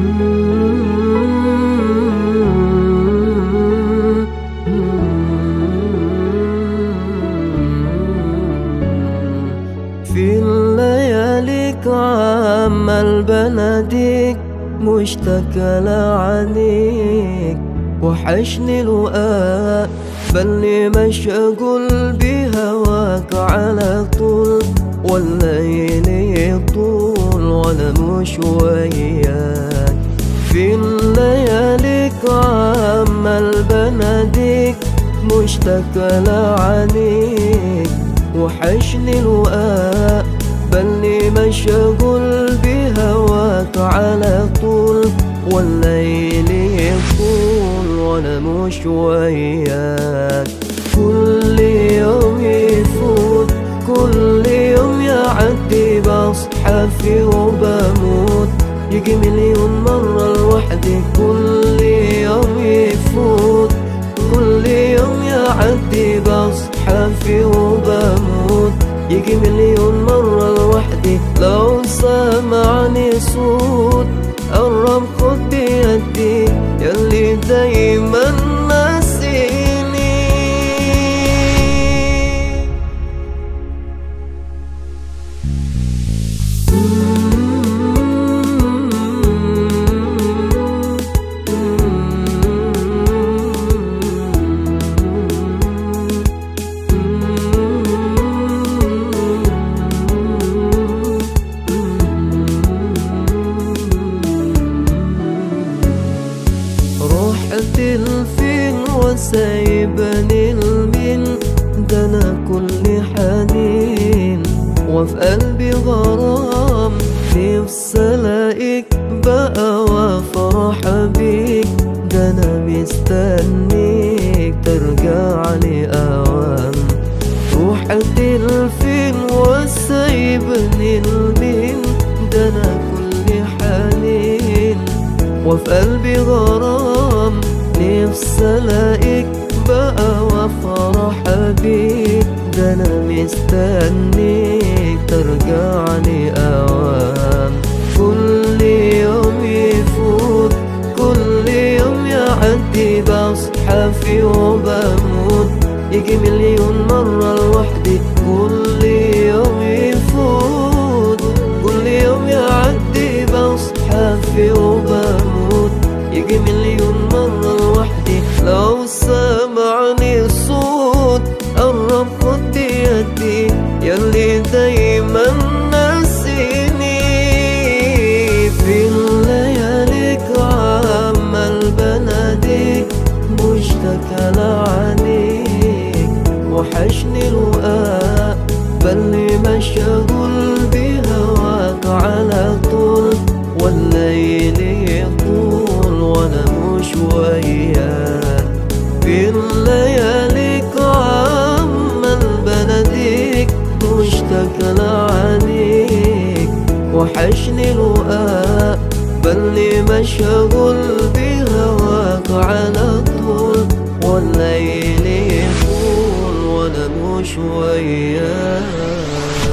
في الليالي عمال بناديك مشتكى لعنيك وحشني لقاء بلي مشغول بهواك على طول والليل يطول وانا مش وياك في الليالي عمال بناديك مشتكى لعنيك وحشني لقاء بلي مشغول بهواك على طول والليل يطول وانا مش وياك كل يوم يفوت كل يوم يعدي بصحى فيه وبموت يجي مليون مرة لوحدي كل يوم يفوت كل يوم يعدي بصحى فيه وبموت يجي مليون مرة لوحدي لو سمعني صوت قرب خد بيدي يلي دايما ناسيني رحت لفين وسايبني لمين ده انا كل حنين وفي قلبي غرام نفسي الاقيك بقى وافرح بيك ده انا مستنيك ترجع لي اوام رحت لفين وسايبني لمين ده انا كل حنين وفي قلبي غرام نفسي الاقيك بقى وافرح بيك ده انا مستنيك ترجع لي اوام كل يوم يفوت كل يوم يعدي بصحى فيه وبموت يجي مليون مرة لوحدي كل يوم يفوت كل يوم يعدي بصحى فيه وبموت يجي مليون مرة لوحدي لو سمعني صوت قرب خد يدي يلي دايما ناسيني في الليالي عمال بناديك مشتكى لعنيك وحشني لقاء بلي مشغول بهواك على طول والليل يطول وانا مش وياك في الليالي عمال بناديك مشتكى لعنيك وحشني لقاء بلي مشغول بهواك على طول والليل يطول وانا مش وياك